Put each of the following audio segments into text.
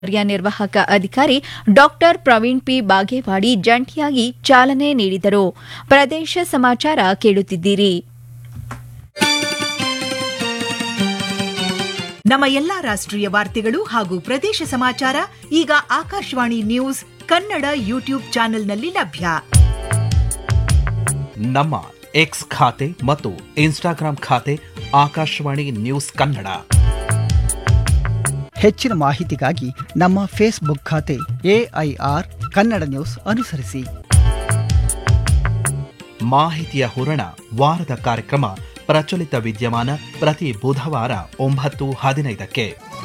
ಕಾರ್ಯನಿರ್ವಾಹಕ ಅಧಿಕಾರಿ doctor Praveen P Bagewadi ಜಂಟಿಯಾಗಿ ಚಾಲನೆ ನೀಡಿದರು ಪ್ರದೇಶ ಸಮಾಚಾರ ಕೇಳುತ್ತಿದ್ದೀರಿ ನಮ್ಮ ಎಲ್ಲಾ ರಾಷ್ಟ್ರೀಯ ವಾರ್ತೆಗಳು ಹಾಗೂ ಪ್ರದೇಶ ಸಮಾಚಾರ ಈಗ ಆಕಾಶವಾಣಿ ನ್ಯೂಸ್ ಕನ್ನಡ ಯೂಟ್ಯೂಬ್ ಚಾನೆಲ್ನಲ್ಲಿ ಲಭ್ಯ ನಮ್ಮ ಎಕ್ಸ್ ಖಾತೆ ಮತ್ತು ಇನ್ಸ್ಟಾಗ್ರಾಂ ಖಾತೆ ಆಕಾಶವಾಣಿ ನ್ಯೂಸ್ ಕನ್ನಡ ಹೆಚ್ಚಿನ ಮಾಹಿತಿಗಾಗಿ ನಮ್ಮ ಫೇಸ್ಬುಕ್ ಖಾತೆ ಎಐಆರ್ ಕನ್ನಡ ನ್ಯೂಸ್ ಅನುಸರಿಸಿ ಮಾಹಿತಿಯ ಹೂರಣ ವಾರದ ಕಾರ್ಯಕ್ರಮ ಪ್ರಚಲಿತ ವಿದ್ಯಮಾನ ಪ್ರತಿ ಬುಧವಾರ ಒಂಬತ್ತು ಹದಿನೈದಕ್ಕೆ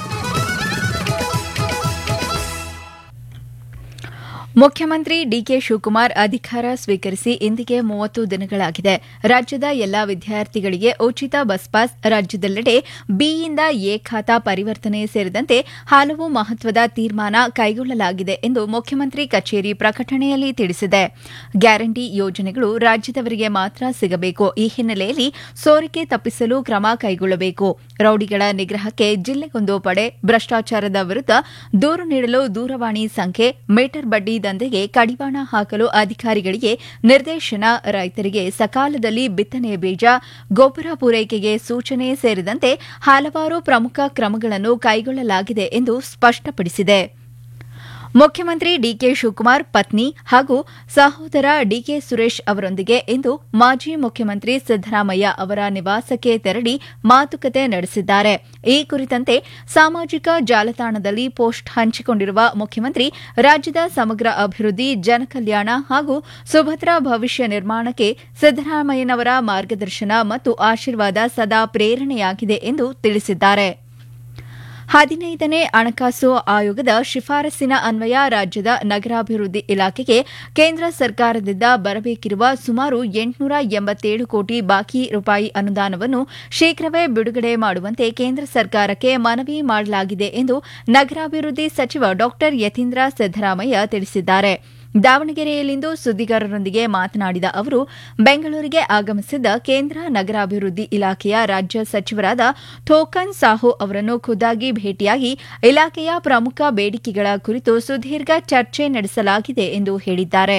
ಮುಖ್ಯಮಂತ್ರಿ ಡಿಕೆ ಶಿವಕುಮಾರ್ ಅಧಿಕಾರ ಸ್ವೀಕರಿಸಿ ಇಂದಿಗೆ ಮೂವತ್ತು ದಿನಗಳಾಗಿದೆ ರಾಜ್ಯದ ಎಲ್ಲಾ ವಿದ್ಯಾರ್ಥಿಗಳಿಗೆ ಉಚಿತ ಬಸ್ ಪಾಸ್ ರಾಜ್ಯದೆಲ್ಲೆಡೆ ಬಿಯಿಂದ ಎ ಖಾತಾ ಪರಿವರ್ತನೆ ಸೇರಿದಂತೆ ಹಲವು ಮಹತ್ವದ ತೀರ್ಮಾನ ಕೈಗೊಳ್ಳಲಾಗಿದೆ ಎಂದು ಮುಖ್ಯಮಂತ್ರಿ ಕಚೇರಿ ಪ್ರಕಟಣೆಯಲ್ಲಿ ತಿಳಿಸಿದೆ ಗ್ಯಾರಂಟಿ ಯೋಜನೆಗಳು ರಾಜ್ಯದವರಿಗೆ ಮಾತ್ರ ಸಿಗಬೇಕು ಈ ಹಿನ್ನೆಲೆಯಲ್ಲಿ ಸೋರಿಕೆ ತಪ್ಪಿಸಲು ಕ್ರಮ ಕೈಗೊಳ್ಳಬೇಕು ರೌಡಿಗಳ ನಿಗ್ರಹಕ್ಕೆ ಜಿಲ್ಲೆಗೊಂದು ಪಡೆ ಭ್ರಷ್ಟಾಚಾರದ ವಿರುದ್ಧ ದೂರು ನೀಡಲು ದೂರವಾಣಿ ಸಂಖ್ಯೆ ಮೀಟರ್ ಬಡ್ಡಿ ದಂಧೆಗೆ ಕಡಿವಾಣ ಹಾಕಲು ಅಧಿಕಾರಿಗಳಿಗೆ ನಿರ್ದೇಶನ ರೈತರಿಗೆ ಸಕಾಲದಲ್ಲಿ ಬಿತ್ತನೆ ಬೀಜ ಗೊಬ್ಬರ ಪೂರೈಕೆಗೆ ಸೂಚನೆ ಸೇರಿದಂತೆ ಹಲವಾರು ಪ್ರಮುಖ ಕ್ರಮಗಳನ್ನು ಕೈಗೊಳ್ಳಲಾಗಿದೆ ಎಂದು ಸ್ಪಷ್ಟಪಡಿಸಿದೆ ಮುಖ್ಯಮಂತ್ರಿ ಡಿಕೆ ಶಿವಕುಮಾರ್ ಪತ್ನಿ ಹಾಗೂ ಸಹೋದರ ಡಿಕೆ ಸುರೇಶ್ ಅವರೊಂದಿಗೆ ಇಂದು ಮಾಜಿ ಮುಖ್ಯಮಂತ್ರಿ ಸಿದ್ದರಾಮಯ್ಯ ಅವರ ನಿವಾಸಕ್ಕೆ ತೆರಳಿ ಮಾತುಕತೆ ನಡೆಸಿದ್ದಾರೆ ಈ ಕುರಿತಂತೆ ಸಾಮಾಜಿಕ ಜಾಲತಾಣದಲ್ಲಿ ಪೋಸ್ಟ್ ಹಂಚಿಕೊಂಡಿರುವ ಮುಖ್ಯಮಂತ್ರಿ ರಾಜ್ಯದ ಸಮಗ್ರ ಅಭಿವೃದ್ಧಿ ಜನಕಲ್ಯಾಣ ಹಾಗೂ ಸುಭದ್ರ ಭವಿಷ್ಯ ನಿರ್ಮಾಣಕ್ಕೆ ಸಿದ್ದರಾಮಯ್ಯನವರ ಮಾರ್ಗದರ್ಶನ ಮತ್ತು ಆಶೀರ್ವಾದ ಸದಾ ಪ್ರೇರಣೆಯಾಗಿದೆ ಎಂದು ತಿಳಿಸಿದ್ದಾರೆ ಹದಿನೈದನೇ ಹಣಕಾಸು ಆಯೋಗದ ಶಿಫಾರಸ್ಸಿನ ಅನ್ವಯ ರಾಜ್ಯದ ನಗರಾಭಿವೃದ್ಧಿ ಇಲಾಖೆಗೆ ಕೇಂದ್ರ ಸರ್ಕಾರದಿಂದ ಬರಬೇಕಿರುವ ಸುಮಾರು ಎಂಟುನೂರ ಎಂಬತ್ತೇಳು ಕೋಟಿ ಬಾಕಿ ರೂಪಾಯಿ ಅನುದಾನವನ್ನು ಶೀಘ್ರವೇ ಬಿಡುಗಡೆ ಮಾಡುವಂತೆ ಕೇಂದ್ರ ಸರ್ಕಾರಕ್ಕೆ ಮನವಿ ಮಾಡಲಾಗಿದೆ ಎಂದು ನಗರಾಭಿವೃದ್ಧಿ ಸಚಿವ ಡಾ ಯತೀಂದ್ರ ಸಿದ್ದರಾಮಯ್ಯ ತಿಳಿಸಿದ್ದಾರೆ ದಾವಣಗೆರೆಯಲ್ಲಿಂದು ಸುದ್ದಿಗಾರರೊಂದಿಗೆ ಮಾತನಾಡಿದ ಅವರು ಬೆಂಗಳೂರಿಗೆ ಆಗಮಿಸಿದ್ದ ಕೇಂದ್ರ ನಗರಾಭಿವೃದ್ಧಿ ಇಲಾಖೆಯ ರಾಜ್ಯ ಸಚಿವರಾದ ಥೋಕನ್ ಸಾಹು ಅವರನ್ನು ಖುದ್ದಾಗಿ ಭೇಟಿಯಾಗಿ ಇಲಾಖೆಯ ಪ್ರಮುಖ ಬೇಡಿಕೆಗಳ ಕುರಿತು ಸುದೀರ್ಘ ಚರ್ಚೆ ನಡೆಸಲಾಗಿದೆ ಎಂದು ಹೇಳಿದ್ದಾರೆ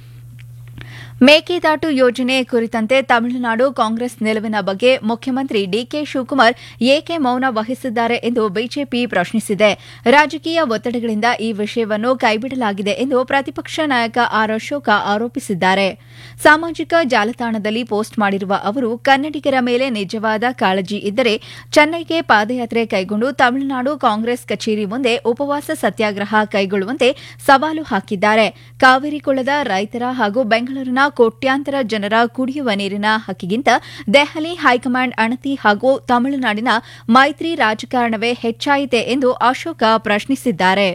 ಮೇಕೆದಾಟು ಯೋಜನೆ ಕುರಿತಂತೆ ತಮಿಳುನಾಡು ಕಾಂಗ್ರೆಸ್ ನಿಲುವಿನ ಬಗ್ಗೆ ಮುಖ್ಯಮಂತ್ರಿ ಡಿಕೆ ಶಿವಕುಮಾರ್ ಏಕೆ ಮೌನ ವಹಿಸಿದ್ದಾರೆ ಎಂದು ಬಿಜೆಪಿ ಪ್ರಶ್ನಿಸಿದೆ ರಾಜಕೀಯ ಒತ್ತಡಗಳಿಂದ ಈ ವಿಷಯವನ್ನು ಕೈಬಿಡಲಾಗಿದೆ ಎಂದು ಪ್ರತಿಪಕ್ಷ ನಾಯಕ ಆರ್ ಅಶೋಕ ಆರೋಪಿಸಿದ್ದಾರೆ ಸಾಮಾಜಿಕ ಜಾಲತಾಣದಲ್ಲಿ ಪೋಸ್ಟ್ ಮಾಡಿರುವ ಅವರು ಕನ್ನಡಿಗರ ಮೇಲೆ ನಿಜವಾದ ಕಾಳಜಿ ಇದ್ದರೆ ಚೆನ್ನೈಗೆ ಪಾದಯಾತ್ರೆ ಕೈಗೊಂಡು ತಮಿಳುನಾಡು ಕಾಂಗ್ರೆಸ್ ಕಚೇರಿ ಮುಂದೆ ಉಪವಾಸ ಸತ್ಯಾಗ್ರಹ ಕೈಗೊಳ್ಳುವಂತೆ ಸವಾಲು ಹಾಕಿದ್ದಾರೆ ಕಾವೇರಿ ಕೊಳ್ಳದ ರೈತರ ಹಾಗೂ ಬೆಂಗಳೂರಿನ ಕೋಟ್ಯಾಂತರ ಜನರ ಕುಡಿಯುವ ನೀರಿನ ಹಕ್ಕಿಗಿಂತ ದೆಹಲಿ ಹೈಕಮಾಂಡ್ ಅಣತಿ ಹಾಗೂ ತಮಿಳುನಾಡಿನ ಮೈತ್ರಿ ರಾಜಕಾರಣವೇ ಹೆಚ್ಚಾಯಿತೆ ಎಂದು ಅಶೋಕ ಪ್ರಶ್ನಿಸಿದ್ದಾರೆ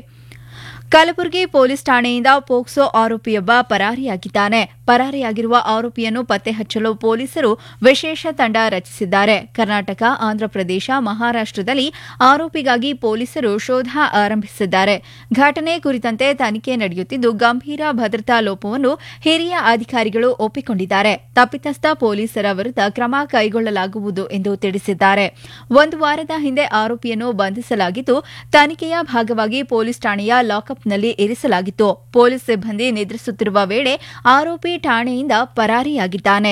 ಕಲಬುರಗಿ ಪೊಲೀಸ್ ಠಾಣೆಯಿಂದ ಪೋಕ್ಸೋ ಆರೋಪಿಯೊಬ್ಬ ಪರಾರಿಯಾಗಿದ್ದಾನೆ ಪರಾರಿಯಾಗಿರುವ ಆರೋಪಿಯನ್ನು ಪತ್ತೆ ಹಚ್ಚಲು ಪೊಲೀಸರು ವಿಶೇಷ ತಂಡ ರಚಿಸಿದ್ದಾರೆ ಕರ್ನಾಟಕ ಆಂಧ್ರಪ್ರದೇಶ ಮಹಾರಾಷ್ಟದಲ್ಲಿ ಆರೋಪಿಗಾಗಿ ಪೊಲೀಸರು ಶೋಧ ಆರಂಭಿಸಿದ್ದಾರೆ ಘಟನೆ ಕುರಿತಂತೆ ತನಿಖೆ ನಡೆಯುತ್ತಿದ್ದು ಗಂಭೀರ ಭದ್ರತಾ ಲೋಪವನ್ನು ಹಿರಿಯ ಅಧಿಕಾರಿಗಳು ಒಪ್ಪಿಕೊಂಡಿದ್ದಾರೆ ತಪ್ಪಿತಸ್ಥ ಪೊಲೀಸರ ವಿರುದ್ಧ ಕ್ರಮ ಕೈಗೊಳ್ಳಲಾಗುವುದು ಎಂದು ತಿಳಿಸಿದ್ದಾರೆ ಒಂದು ವಾರದ ಹಿಂದೆ ಆರೋಪಿಯನ್ನು ಬಂಧಿಸಲಾಗಿದ್ದು ತನಿಖೆಯ ಭಾಗವಾಗಿ ಪೊಲೀಸ್ ಠಾಣೆಯ ಲಾಕಪ್ನಲ್ಲಿ ಇರಿಸಲಾಗಿತ್ತು ಪೊಲೀಸ್ ಸಿಬ್ಬಂದಿ ನಿದ್ರಿಸುತ್ತಿರುವ ವೇಳೆ ಆರೋಪಿ ಠಾಣೆಯಿಂದ ಪರಾರಿಯಾಗಿದ್ದಾನೆ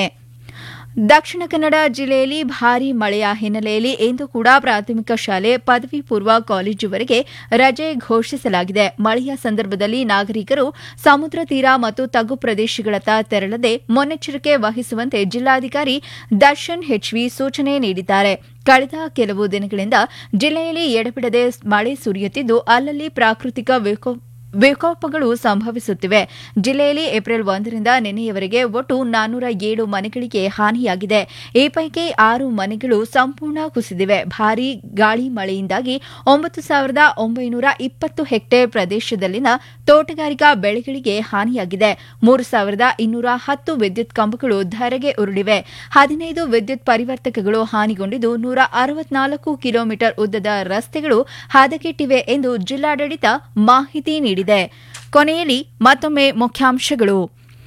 ದಕ್ಷಿಣ ಕನ್ನಡ ಜಿಲ್ಲೆಯಲ್ಲಿ ಭಾರೀ ಮಳೆಯ ಹಿನ್ನೆಲೆಯಲ್ಲಿ ಇಂದು ಕೂಡ ಪ್ರಾಥಮಿಕ ಶಾಲೆ ಪದವಿ ಪೂರ್ವ ಕಾಲೇಜುವರೆಗೆ ರಜೆ ಘೋಷಿಸಲಾಗಿದೆ ಮಳೆಯ ಸಂದರ್ಭದಲ್ಲಿ ನಾಗರಿಕರು ಸಮುದ್ರ ತೀರ ಮತ್ತು ತಗ್ಗು ಪ್ರದೇಶಗಳತ್ತ ತೆರಳದೆ ಮುನ್ನೆಚ್ಚರಿಕೆ ವಹಿಸುವಂತೆ ಜಿಲ್ಲಾಧಿಕಾರಿ ದರ್ಶನ್ ಹೆಚ್ವಿ ಸೂಚನೆ ನೀಡಿದ್ದಾರೆ ಕಳೆದ ಕೆಲವು ದಿನಗಳಿಂದ ಜಿಲ್ಲೆಯಲ್ಲಿ ಎಡಬಿಡದೆ ಮಳೆ ಸುರಿಯುತ್ತಿದ್ದು ಅಲ್ಲಲ್ಲಿ ಪ್ರಾಕೃತಿಕ ವಿಕೋಪ ವಿಕೋಪಗಳು ಸಂಭವಿಸುತ್ತಿವೆ ಜಿಲ್ಲೆಯಲ್ಲಿ ಏಪ್ರಿಲ್ ಒಂದರಿಂದ ನಿನ್ನೆಯವರೆಗೆ ಒಟ್ಟು ನಾನ್ನೂರ ಏಳು ಮನೆಗಳಿಗೆ ಹಾನಿಯಾಗಿದೆ ಈ ಪೈಕಿ ಆರು ಮನೆಗಳು ಸಂಪೂರ್ಣ ಕುಸಿದಿವೆ ಭಾರೀ ಗಾಳಿ ಮಳೆಯಿಂದಾಗಿ ಒಂಬತ್ತು ಸಾವಿರದ ಒಂಬೈನೂರ ಇಪ್ಪತ್ತು ಹೆಕ್ಟೇರ್ ಪ್ರದೇಶದಲ್ಲಿನ ತೋಟಗಾರಿಕಾ ಬೆಳೆಗಳಿಗೆ ಹಾನಿಯಾಗಿದೆ ಮೂರು ಸಾವಿರದ ಇನ್ನೂರ ಹತ್ತು ವಿದ್ಯುತ್ ಕಂಬಗಳು ಧರೆಗೆ ಉರುಳಿವೆ ಹದಿನೈದು ವಿದ್ಯುತ್ ಪರಿವರ್ತಕಗಳು ಹಾನಿಗೊಂಡಿದ್ದು ನೂರ ಅರವತ್ನಾಲ್ಕು ಕಿಲೋಮೀಟರ್ ಉದ್ದದ ರಸ್ತೆಗಳು ಹದಗೆಟ್ಟಿವೆ ಎಂದು ಜಿಲ್ಲಾಡಳಿತ ಮಾಹಿತಿ ನೀಡಿದೆ ಕೊನೆಯಲ್ಲಿ ಮತ್ತೊಮ್ಮೆ ಮುಖ್ಯಾಂಶಗಳು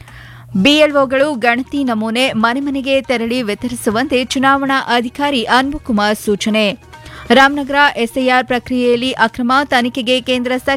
ಬಿಎಲ್ಒಗಳು ಗಣತಿ ನಮೂನೆ ಮನೆ ಮನೆಗೆ ತೆರಳಿ ವಿತರಿಸುವಂತೆ ಚುನಾವಣಾ ಅಧಿಕಾರಿ ಅನ್ಬುಕುಮಾರ್ ಸೂಚನೆ ರಾಮನಗರ ಎಸ್ಐಆರ್ ಪ್ರಕ್ರಿಯೆಯಲ್ಲಿ ಅಕ್ರಮ ತನಿಖೆಗೆ ಕೇಂದ್ರ